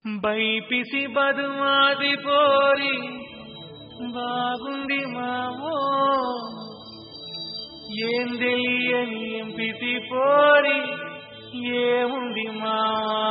BiPC బదుమాది పోరి బాగుంది Mao ఏం తెలియని ఎంపిసి పోరి ఏముంది మావా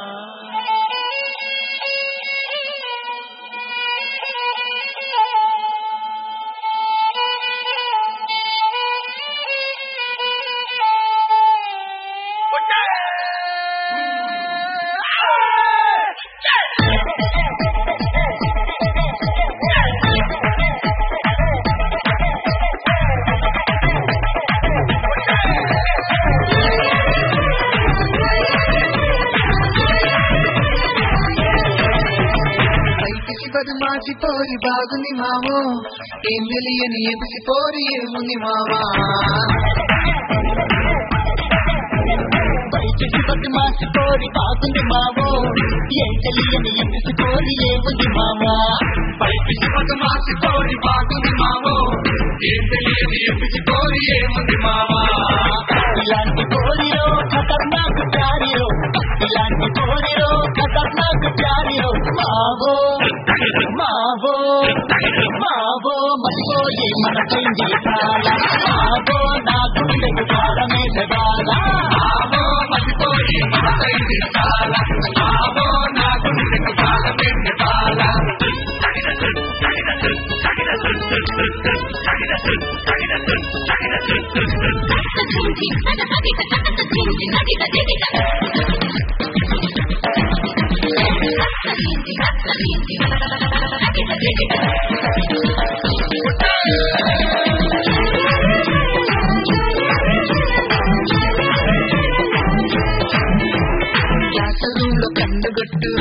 బయటికి బదుమాసి పోరి బాగుంది మావో ఏం తెలియని ఎపిసి పోరి ఏముంది మావా బయటికి బదుమాసి పోరి బాగుంది మావో ఏం తెలియని ఎపిసి పోరి ఏముంది మావా బయటికి బదుమాసి పోరి బాగుంది మావో ఏం తెలియని ఎపిసి పోరి ఏముంది మావా ఇలాంటి పోరిలో ఖతర్నాక్ ప్యారిలో ఇలాంటి పోరిలో ఖతర్నాక్ ప్యారిలో మావో మావో మావో మర్చిపోయి మన పెండి కాల మావో నా గుండెకు కాలమే సగాల మావో మర్చిపోయి మన తైది కాల మావో నా గుండెకు కాల పెండి కాల క్లాస్ రూమ్ లో కండగొట్టు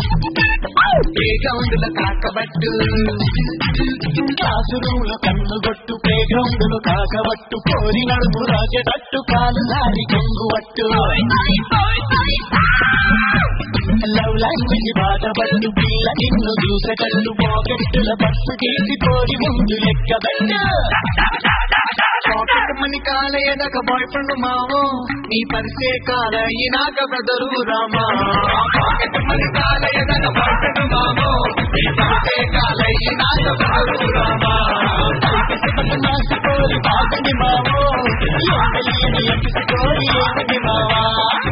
గ్రౌండ్ కాకబట్టు క్లాసు రూమ్ కన్నుగొట్టు ప్లే గ్రౌండ్ లో కాకబట్టు కోరి నడుము రాజటట్టు కాలు దారి కొంగువట్టు లవ్ లాంగ్వేజ్ బాధపట్టు పిల్ల నిన్ను చూసేటట్టు పాకెట్టుల బస్సు తీసి కోరి ముందు లెక్కబట్టు పాకెట్ మని కాలయ్యదక బాయ్ ఫ్రెండ్ మావో నీ పరిసే కాలయ్యినాక బ్రదరు రామా పాకెట్ మని కాలయ్యదక బాయ్ ఫ్రెండ్ మావో నీ పరిసే కాలయ్యినాక బ్రదరు రామా కోరి బాగుంది మావో ఏం తెలియని ఎంపిక కోరి ఏమిటి మావా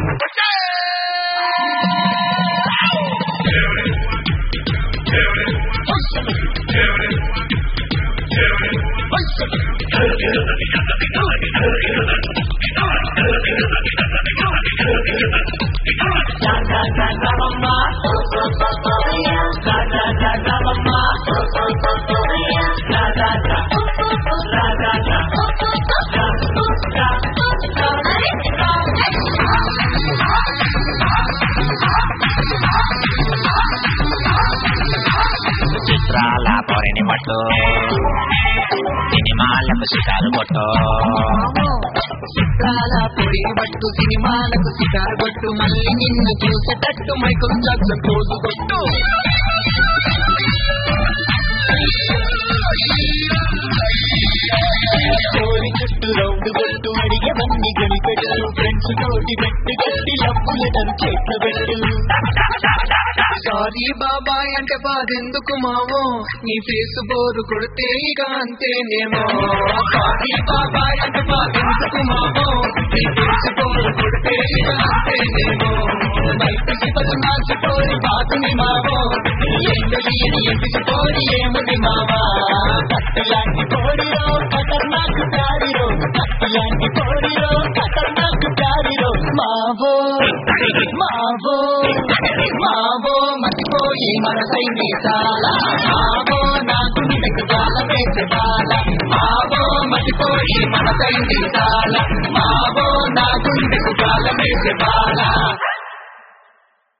చిత్రాల పొరిని పట్టు సినిమాలకు షికారు కొట్టు చిత్రాల పొడి బట్టు సినిమాలకు సితారు కొట్టు మళ్ళీ నిన్ను చూసేటట్టు మైకుల్ జాక్సన్ పోజు కొట్టు కోరి చుట్టూ రౌండ్ కొట్టు అడిగేవన్నీ గడిపెట్టు ఫ్రెండ్స్ తోటి పెట్టి కట్టి లవ్వు లెటర్ చేట్లు పెట్టు సారీ బాబాయ్ అంటే బాధెందుకు మావో నీ ఫేస్ బోరు కొడితే ఇక అంతేనేమో సారీ బాబాయ్ అంటే బాధెందుకు మావో నీ ఫేస్ బోరు కొడితే ఇక అంతేనేమో బయటికి పదమాసిపోయి బాగుంది మావో ఏం తెలియని ఎపిసిపోయి ఏముంది మావా కత్తిలాంటి కోడిలో ఖతర్నాక్ దారిలో కత్తిలాంటి కోడిలో ఖతర్నాక్ దారిలో మావో మావో మావో మర్చిపోయి మనసైంది చాలా మావో నా గుండెకు చాలా వేసే బాల మావో మర్చిపోయి మనసైంది చాలా మావో నా గుండెకు కాలం వేసే బాల